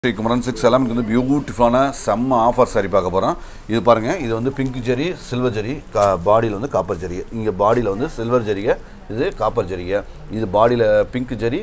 Sri Kumaran six எல்லாம் வந்து பியூட்டிஃபுல்லான செம்ம ஆஃபர் சாரி பார்க்க போகிறோம் இது பாருங்கள் இது வந்து பிங்க் ஜெரி சில்வர் ஜெரி கா பாடியில் வந்து காப்பர் ஜெரி இங்கே பாடியில் வந்து சில்வர் ஜெரிகை இது காப்பர் ஜெரிகை இது பாடியில் pink zari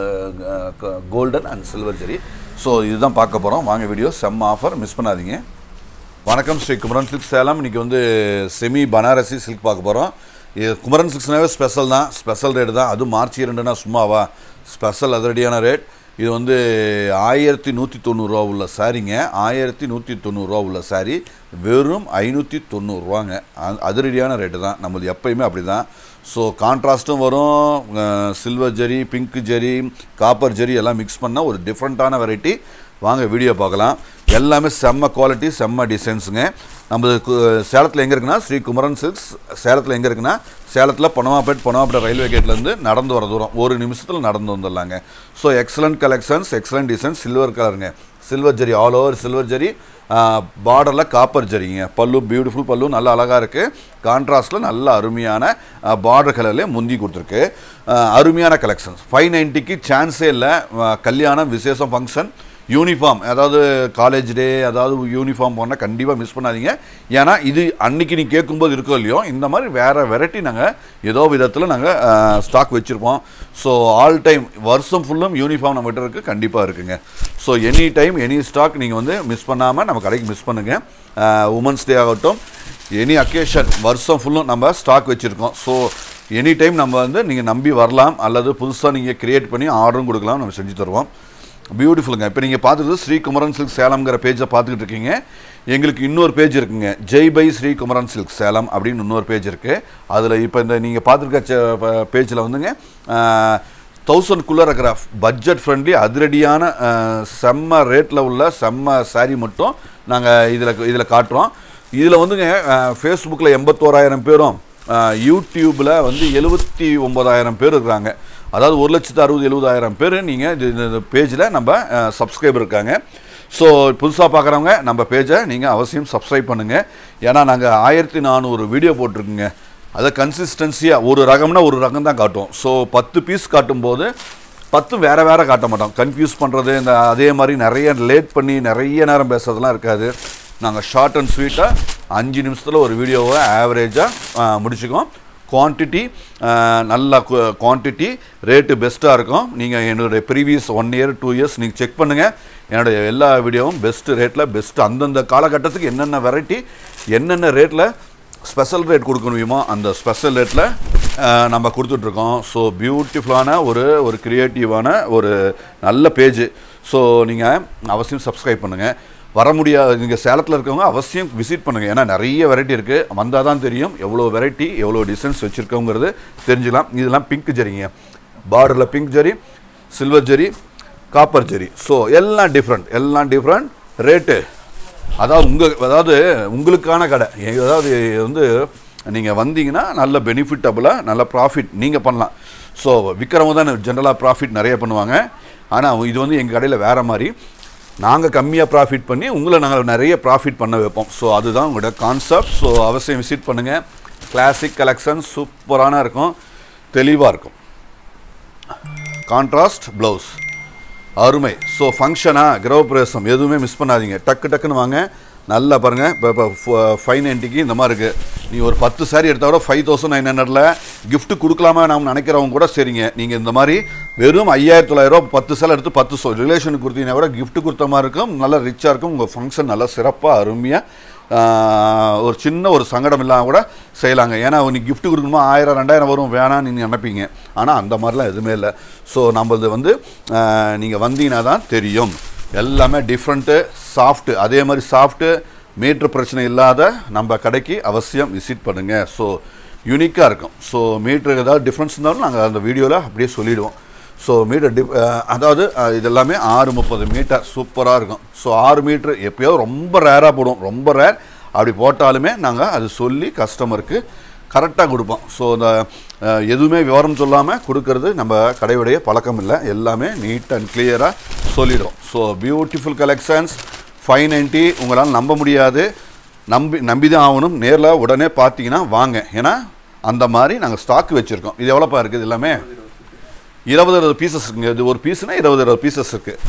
golden and silver zari so இதுதான் பார்க்க போகிறோம் வாங்க வீடியோ செம்ம ஆஃபர் மிஸ் பண்ணாதீங்க வணக்கம் ஸ்ரீ குமரன் சில்க் சேலம் இன்றைக்கி வந்து செமி பனாரசி சில்க் பார்க்க போகிறோம் இது குமரன் சில்க்ஸ்னாவே ஸ்பெஷல் தான் ஸ்பெஷல் ரேட் தான் அதுவும் மார்ச் இரண்டுனா சும்மாவா ஸ்பெஷல் அதிரடியான ரேட் இது வந்து ஆயிரத்தி நூற்றி தொண்ணூறுரூவா உள்ள சாரீங்க ஆயிரத்தி நூற்றி தொண்ணூறுரூவா உள்ள சாரீ வெறும் ஐநூற்றி தொண்ணூறுரூவாங்க அதிரடியான ரேட்டு தான் நம்மளது எப்பயுமே அப்படி தான் ஸோ கான்ட்ராஸ்ட்டும் வரும் silver zari pink zari copper zari எல்லாம் மிக்ஸ் பண்ணால் ஒரு டிஃப்ரெண்ட்டான வெரைட்டி வாங்க வீடியோ பார்க்கலாம் எல்லாமே செம்ம குவாலிட்டி செம்ம டிசைன்ஸுங்க நம்ம சேலத்தில் எங்கே இருக்குன்னா ஸ்ரீ குமரன் சில்க்ஸ் சேலத்தில் எங்கே இருக்குன்னா சேலத்தில் பொனமாப்பேட் பொனமாப்பேட் ரயில்வே கேட்லேருந்து நடந்து வர தூரம் ஒரு நிமிஷத்தில் நடந்து வந்துடலாங்க so excellent collections excellent design silver கலருங்க silver zari all over silver zari பார்டரில் காப்பர் ஜரிங்க பல்லு பியூட்டிஃபுல் பல்லு நல்ல அழகாக இருக்குது கான்ட்ராஸ்ட்டில் நல்ல அருமையான பார்டர் கலர்லேயே முந்தி கொடுத்துருக்கு அருமையான கலெக்ஷன்ஸ் ஃபைவ் நைன்ட்டிக்கு சான்ஸே இல்லை கல்யாணம் விசேஷம் ஃபங்க்ஷன் யூனிஃபார்ம் அதாவது காலேஜ் டே அதாவது யூனிஃபார்ம் போனால் கண்டிப்பாக மிஸ் பண்ணாதீங்க ஏன்னா இது அன்னைக்கு நீ கேட்கும்போது இருக்கோ இல்லையோ இந்த மாதிரி வேறு வெரைட்டி நாங்கள் ஏதோ விதத்தில் நாங்கள் ஸ்டாக் வச்சுருப்போம் ஸோ ஆல் டைம் வருஷம் ஃபுல்லும் யூனிஃபார்ம் நம்மகிட்ட இருக்குது கண்டிப்பாக இருக்குங்க so any time any stock நீங்கள் வந்து மிஸ் பண்ணாமல் நம்ம கடைக்கு மிஸ் பண்ணுங்கள் உமன்ஸ் டே ஆகட்டும் எனி அக்கேஷன் வருஷம் ஃபுல்லும் நம்ம ஸ்டாக் வச்சுருக்கோம் ஸோ எனி டைம் நம்ம வந்து நீங்கள் நம்பி வரலாம் அல்லது புதுசாக நீங்கள் க்ரியேட் பண்ணி ஆர்டரும் கொடுக்கலாம் நம்ம செஞ்சு தருவோம் பியூட்டிஃபுல்லுங்க இப்போ நீங்கள் பார்த்துட்டு ஸ்ரீ குமரன் சில்க் சேலம்ங்கிற பேஜை பார்த்துக்கிட்டு இருக்கீங்க எங்களுக்கு இன்னொரு பேஜ் இருக்குங்க ஜெய் பை ஸ்ரீ குமரன் சில்க் சேலம் அப்படின்னு இன்னொரு பேஜ் இருக்குது அதில் இப்போ இந்த நீங்கள் பார்த்துருக்க பேஜில் வந்துங்க தௌசண்ட்குள்ளே இருக்கிற பட்ஜெட் ஃப்ரெண்ட்லி அதிரடியான செம்ம ரேட்டில் உள்ள செம்ம சாரீ மட்டும் நாங்கள் இதில் இதில் காட்டுறோம் இதில் வந்துங்க ஃபேஸ்புக்கில் எண்பத்தோராயிரம் பேரும் யூடியூப்பில் வந்து எழுபத்தி ஒம்பதாயிரம் பேர் இருக்கிறாங்க அதாவது ஒரு லட்சத்து அறுபது எழுபதாயிரம் பேர் நீங்கள் இந்த பேஜில் நம்ம சப்ஸ்கிரைபர் இருக்காங்க ஸோ புதுசாக பார்க்குறவங்க நம்ம பேஜை நீங்கள் அவசியம் சப்ஸ்கிரைப் பண்ணுங்கள் ஏன்னா நாங்கள் ஆயிரத்தி நானூறு வீடியோ போட்டிருக்குங்க அதை கன்சிஸ்டன்சியாக ஒரு ரகம்னா ஒரு ரகம் தான் காட்டுவோம் ஸோ பத்து பீஸ் காட்டும்போது பத்து வேறு வேறு காட்ட மாட்டோம் கன்ஃபியூஸ் பண்ணுறது இந்த அதே மாதிரி நிறைய லேட் பண்ணி நிறைய நேரம் பேசுறதுலாம் இருக்காது நாங்கள் ஷார்ட் அண்ட் ஸ்வீட்டாக அஞ்சு நிமிஷத்தில் ஒரு வீடியோவை ஆவரேஜாக முடிச்சுக்கோம் குவான்டிட்டி நல்ல குவான்டிட்டி ரேட்டு பெஸ்ட்டாக இருக்கும் நீங்கள் என்னுடைய previous one year two years நீங்கள் செக் பண்ணுங்கள் என்னுடைய எல்லா வீடியோவும் பெஸ்ட்டு ரேட்டில் பெஸ்ட்டு அந்தந்த காலகட்டத்துக்கு என்னென்ன வெரைட்டி என்னென்ன ரேட்டில் ஸ்பெஷல் ரேட் கொடுக்க முடியுமோ அந்த ஸ்பெஷல் ரேட்டில் நம்ம கொடுத்துட்ருக்கோம் ஸோ பியூட்டிஃபுல்லான ஒரு ஒரு க்ரியேட்டிவான ஒரு நல்ல பேஜ் ஸோ நீங்கள் அவசியம் சப்ஸ்கிரைப் பண்ணுங்கள் வர முடியாது நீங்கள் சேலத்தில் இருக்கவங்க அவசியம் விசிட் பண்ணுங்கள் ஏன்னா நிறைய வெரைட்டி இருக்குது வந்தால் தான் தெரியும் எவ்வளோ வெரைட்டி எவ்வளோ டிசைன்ஸ் வச்சுருக்கோங்கிறது தெரிஞ்சுக்கலாம் இதெல்லாம் பிங்க் ஜரிங்க பார்டரில் pink zari silver zari copper zari so எல்லாம் டிஃப்ரெண்ட் எல்லாம் டிஃப்ரெண்ட் ரேட்டு அதாவது உங்கள் அதாவது உங்களுக்கான கடை அதாவது வந்து நீங்கள் வந்தீங்கன்னா நல்ல பெனிஃபிட்டபுளாக நல்ல ப்ராஃபிட் நீங்கள் பண்ணலாம் ஸோ விற்கிறவங்க தான் ஜென்ரலாக ப்ராஃபிட் நிறைய பண்ணுவாங்க ஆனால் இது வந்து எங்கள் கடையில் வேறு மாதிரி நாங்கள் கம்மியாக ப்ராஃபிட் பண்ணி உங்களை நாங்கள் நிறைய ப்ராஃபிட் பண்ண வைப்போம் ஸோ அதுதான் உங்களோட கான்செப்ட் ஸோ அவசியம் விசிட் பண்ணுங்கள் கிளாசிக் கலெக்ஷன் சூப்பரான இருக்கும் தெளிவாக இருக்கும் கான்ட்ராஸ்ட் ப்ளவுஸ் அருமை ஸோ ஃபங்க்ஷனாக கிரகப்பிரவேசம் எதுவுமே மிஸ் பண்ணாதீங்க டக்கு டக்குன்னு வாங்க நல்லா பாருங்கள் இப்போ இப்போ ஃபைவ் நைன்ட்டிக்கு இந்த மாதிரி இருக்குது நீ ஒரு பத்து சாரி எடுத்தால் கூட ஃபைவ் தௌசண்ட் நைன் ஹண்ட்ரடில் கிஃப்ட் கொடுக்கலாமா நாம் நினைக்கிறவங்க கூட சரிங்க நீங்கள் இந்த மாதிரி வெறும் ஐயாயிரத்தி தொள்ளாயிரரூவா பத்து சேலை எடுத்து பத்து சொ ரிலேஷனுக்கு கொடுத்தீங்கன்னா கூட கிஃப்ட் கொடுத்த மாதிரி இருக்கும் நல்லா ரிச்சாக இருக்கும் உங்கள் ஃபங்க்ஷன் நல்லா சிறப்பாக அருமையாக ஒரு சின்ன ஒரு சங்கடம் இல்லாமல் கூட செய்யலாங்க ஏன்னா நீ கிஃப்ட் கொடுக்கணுமா ஆயிரம் ரெண்டாயிரம் வரும் வேணாம்னு நீங்கள் நினைப்பீங்க ஆனால் அந்த மாதிரிலாம் எதுவுமே இல்லை ஸோ நம்மளது வந்து நீங்கள் வந்தீங்கன்னா தான் தெரியும் எல்லாமே டிஃப்ரெண்ட்டு சாஃப்ட்டு அதே மாதிரி சாஃப்ட்டு மீட்ரு பிரச்சனை இல்லாத நம்ம கடைக்கு அவசியம் விசிட் பண்ணுங்கள் ஸோ யூனிக்காக இருக்கும் ஸோ மீட்ரு ஏதாவது டிஃப்ரென்ஸ் இருந்தாலும் நாங்கள் அந்த வீடியோவில் அப்படியே சொல்லிவிடுவோம் ஸோ மீட்டர் டிப் அதாவது இது எல்லாமே ஆறு முப்பது மீட்டர் சூப்பராக இருக்கும் ஸோ ஆறு மீட்ரு எப்போயோ ரொம்ப ரேராக போடுவோம் ரொம்ப ரேர் அப்படி போட்டாலுமே நாங்கள் அது சொல்லி கஸ்டமருக்கு கரெக்டாக கொடுப்போம் ஸோ இந்த எதுவுமே விவரம் சொல்லாமல் கொடுக்கறது நம்ம கடையுடைய பழக்கம் இல்லை எல்லாமே நீட் அண்ட் கிளியராக சொல்லிடுவோம் so beautiful collections five ninety உங்களால் நம்ப முடியாது நம்பி நம்பி தான் ஆகணும் நேரில் உடனே பார்த்தீங்கன்னா வாங்க ஏன்னா அந்த மாதிரி நாங்கள் ஸ்டாக் வச்சுருக்கோம் இது எவ்வளோப்பா இருக்குது எல்லாமே இருபது இருபது பீசஸ் இருக்குங்க இது ஒரு பீஸ்னால் இருபது இருபது பீசஸ் இருக்குது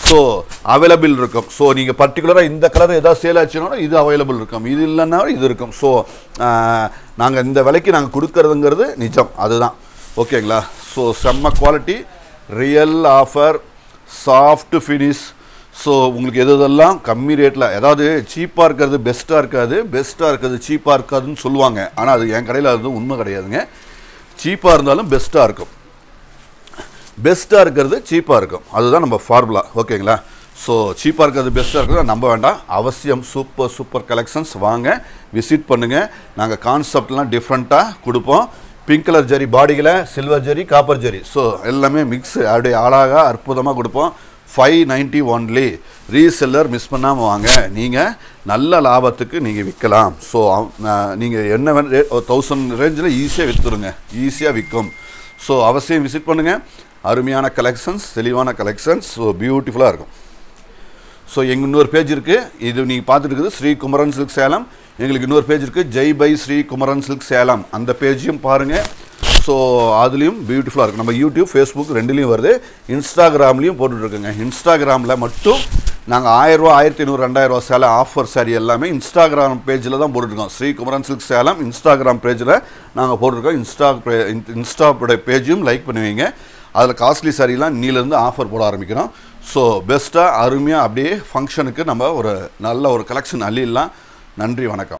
ஸோ அவைலபிள் இருக்கும் ஸோ நீங்கள் பர்டிகுலராக இந்த கலர் ஏதாவது சேல் ஆச்சுன்னா இது அவைலபிள் இருக்கும் இது இல்லைன்னா இது இருக்கும் ஸோ நாங்கள் இந்த விலைக்கு நாங்கள் கொடுக்கறதுங்கிறது நிஜம் அதுதான் ஓகேங்களா ஸோ செம்ம quality real offer soft finish so உங்களுக்கு எது எதெல்லாம் கம்மி ரேட்டில் அதாவது சீப்பாக இருக்கிறது பெஸ்ட்டாக இருக்காது பெஸ்ட்டாக இருக்கிறது சீப்பாக இருக்காதுன்னு சொல்லுவாங்க ஆனால் அது என் கடையில் அது உண்மை கிடையாதுங்க சீப்பாக இருந்தாலும் பெஸ்ட்டாக இருக்கும் பெஸ்ட்டாக இருக்கிறது சீப்பாக இருக்கும் அதுதான் நம்ம ஃபார்முலா ஓகேங்களா ஸோ சீப்பாக இருக்கிறது பெஸ்ட்டாக இருக்கிறது நம்ப வேண்டாம் அவசியம் சூப்பர் சூப்பர் கலெக்ஷன்ஸ் வாங்க விசிட் பண்ணுங்கள் நாங்கள் கான்செப்ட்லாம் டிஃப்ரெண்ட்டாக கொடுப்போம் பிங்க் கலர் ஜரி பாடியில் silver zari copper zari so எல்லாமே மிக்ஸ் அப்படியே அழகாக அற்புதமாக கொடுப்போம் five ninety only reseller miss பண்ணாமல் வாங்க நீங்கள் நல்ல லாபத்துக்கு நீங்கள் விற்கலாம் ஸோ நீங்கள் என்ன வேணும் தௌசண்ட் ரேஞ்சில் ஈஸியாக விற்றுருங்க ஈஸியாக விற்கும் ஸோ அவசியம் விசிட் பண்ணுங்கள் அருமையான கலெக்ஷன்ஸ் தெளிவான கலெக்ஷன்ஸ் ஸோ பியூட்டிஃபுல்லாக இருக்கும் ஸோ எங்கள் இன்னொரு பேஜ் இருக்குது இது நீங்கள் பார்த்துட்டு இருக்குது ஸ்ரீ குமரன் சில்க் சேலம் எங்களுக்கு இன்னொரு பேஜ் இருக்குது ஜெய் பை ஸ்ரீ குமரன் சில்க் சேலம் அந்த பேஜையும் பாருங்கள் ஸோ அதுலேயும் பியூட்டிஃபுல்லாக இருக்கும் நம்ம யூடியூப் ஃபேஸ்புக் ரெண்டுலேயும் வருது இன்ஸ்டாகிராம்லேயும் போட்டுட்ருக்குங்க இன்ஸ்டாகிராமில் மட்டும் நாங்கள் ஆயிரரூவா ஆயிரத்தி ஐநூறு ரெண்டாயிரரூவா சேலை ஆஃபர் சாரி எல்லாமே இன்ஸ்டாகிராம் பேஜில் தான் போட்டுருக்கோம் ஸ்ரீ குமரன் சில்க் சேலம் இன்ஸ்டாகிராம் பேஜில் நாங்கள் போட்டிருக்கோம் இன்ஸ்டா இன்ஸ்டா பேஜையும் லைக் பண்ணுவீங்க அதில் காஸ்ட்லி சாரீலாம் இன்னிலேருந்து ஆஃபர் போட ஆரம்பிக்கிறோம் ஸோ பெஸ்ட்டாக அருமையாக அப்படியே ஃபங்க்ஷனுக்கு நம்ம ஒரு நல்ல ஒரு கலெக்ஷன் அள்ளிடலாம் நன்றி வணக்கம்